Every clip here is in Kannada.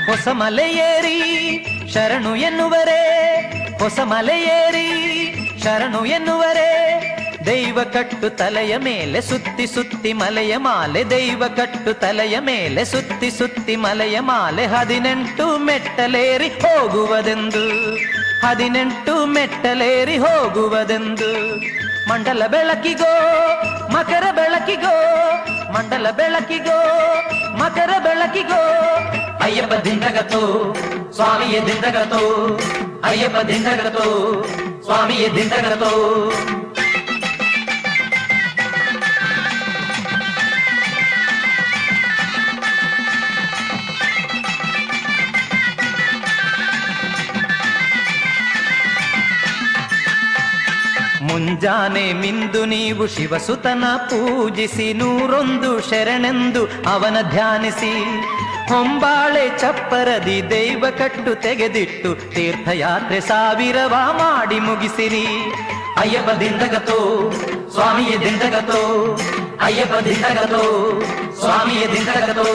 ಹೊಸ ಮಲೆಯೇರಿ ಶರಣು ಎನ್ನುವರೇ ಹೊಸ ಮಲೆಯೇರಿ ಶರಣು ಎನ್ನುವರೇ ದೈವ ಕಟ್ಟು ತಲೆಯ ಮೇಲೆ ಸುತ್ತಿ ಸುತ್ತಿ ಮಲೆಯ ಮಾಲೆ ದೈವ ಕಟ್ಟು ತಲೆಯ ಮೇಲೆ ಸುತ್ತಿ ಸುತ್ತಿ ಮಲೆಯ ಮಾಲೆ ಹದಿನೆಂಟು ಮೆಟ್ಟಲೇರಿ ಹೋಗುವುದೆಂದು ಹದಿನೆಂಟು ಮೆಟ್ಟಲೇರಿ ಹೋಗುವುದೆಂದು ಮಂಡಲ ಬೆಳಕಿಗೋ ಮಕರ ಬೆಳಕಿಗೋ ಮಂಡಲ ಬೆಳಕಿಗೋ ಮಕರ ಬೆಳಕಿಗೋ ಅಯ್ಯಪ್ಪ ದಿಂದಗತೋ ಸ್ವಾಮಿಯ ದಿಂದಗತೋ ಅಯ್ಯಪ್ಪ ದಿಂದಗತೋ ಸ್ವಾಮಿಯ ದಿಂದಗತೋ ಮುಂಜಾನೆ ಮಿಂದು ನೀವು ಶಿವಸುತನ ಪೂಜಿಸಿ ನೂರೊಂದು ಶರಣೆಂದು ಅವನ ಧ್ಯಾನಿಸಿ ಹೊಂಬಾಳೆ ಚಪ್ಪರದಿ ದೈವ ಕಟ್ಟು ತೆಗೆದಿಟ್ಟು ತೀರ್ಥಯಾತ್ರೆ ಸಾವಿರವ ಮಾಡಿ ಮುಗಿಸಿರಿ ಅಯ್ಯಪ್ಪ ದಿಂದಗತೋ ಸ್ವಾಮಿಯ ದಿಂದಗತೋ ಅಯ್ಯಪ್ಪ ದಿಂದಗತೋ ಸ್ವಾಮಿಯ ದಿಂದಗತೋ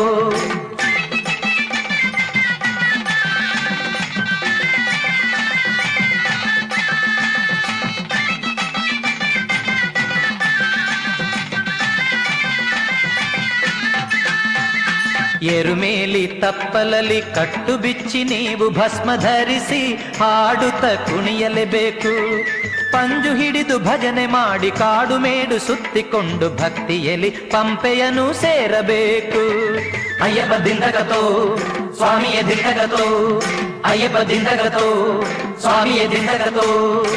ಎರುಮೇಲಿ ತಪ್ಪಲಲ್ಲಿ ಕಟ್ಟು ಬಿಚ್ಚಿ ನೀವು ಭಸ್ಮ ಧರಿಸಿ ಹಾಡುತ್ತ ಕುಣಿಯಲೇಬೇಕು ಪಂಜು ಹಿಡಿದು ಭಜನೆ ಮಾಡಿ ಕಾಡು ಮೇಡು ಸುತ್ತಿಕೊಂಡು ಭಕ್ತಿಯಲ್ಲಿ ಪಂಪೆಯನ್ನು ಸೇರಬೇಕು ಅಯ್ಯಪ್ಪ ದಿಂದಗತೋ ಸ್ವಾಮಿಯ ದಿಂದಗತೋ ಅಯ್ಯಪ್ಪ ದಿಂದಗತೋ ಸ್ವಾಮಿಯ ದಿಂದಗತೋ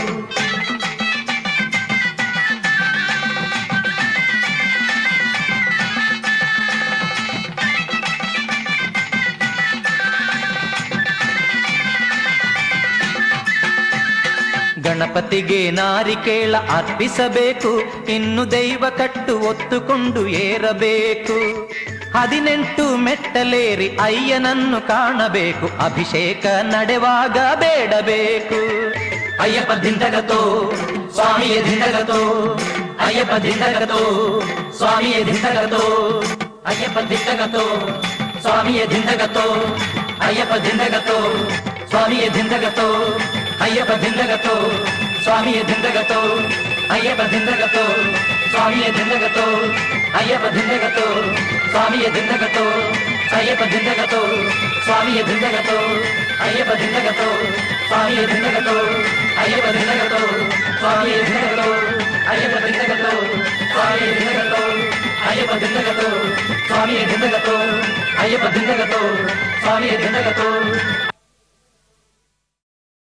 ಗಣಪತಿಗೆ ನಾರಿಕೇಳ ಅರ್ಪಿಸಬೇಕು ಇನ್ನು ದೈವ ಕಟ್ಟು ಒತ್ತುಕೊಂಡು ಏರಬೇಕು ಹದಿನೆಂಟು ಮೆಟ್ಟಲೇರಿ ಅಯ್ಯನನ್ನು ಕಾಣಬೇಕು ಅಭಿಷೇಕ ನಡೆವಾಗ ಬೇಡಬೇಕು ಅಯ್ಯಪ್ಪ ದಿಂದಗತೋ ಸ್ವಾಮಿಯ ದಿಂದಗತೋ ಅಯ್ಯಪ್ಪ ದಿಂದಗತೋ ಸ್ವಾಮಿಯ ದಿಂದಗತೋ ಅಯ್ಯಪ್ಪ ದಿಂದಗತೋ ಸ್ವಾಮಿಯ ದಿಂದಗತೋ ಅಯ್ಯಪ್ಪ ದಿಂದಗತೋ ಸ್ವಾಮಿಯ ದಿಂದಗತೋ ಅಯ್ಯಪ್ಪ ದಿಂದಗತೋ ಸ್ವಾಮಿಯ ದಿಂದಗತೋ ಅಯ್ಯಪ್ಪ ದಿಂದಗತೋ ಸ್ವಾಮಿಯ ದಿಂದಗತೋ ಅಯ್ಯಪ್ಪ ದಿಂದಗತೋ ಸ್ವಾಮಿಯ ದಿಂದಗತೋ ಅಯ್ಯಪ್ಪ ದಿಂದಗತೋ ಸ್ವಾಮಿಯ ದಿಂದಗತೋ ಅಯ್ಯಪ್ಪ ದಿಂದಗತೋ ಸ್ವಾಮಿಯ ದಿಂದಗತೋ ಅಯ್ಯಪ್ಪ ದಿಂದಗತೋ ಸ್ವಾಮಿಯ ದಿಂದಗತೋ ಅಯ್ಯಪ್ಪ ದಿಂದಗತೋ ಸ್ವಾಮಿಯ ದಿಂದಗತೋ ಅಯ್ಯಪ್ಪ ದಿಂದಗತೋ ಸ್ವಾಮಿಯ ದಿಂದಗತೋ ಅಯ್ಯಪ್ಪ ದಿಂದಗತೋ ಸ್ವಾಮಿಯ ದಿಂದಗತೋ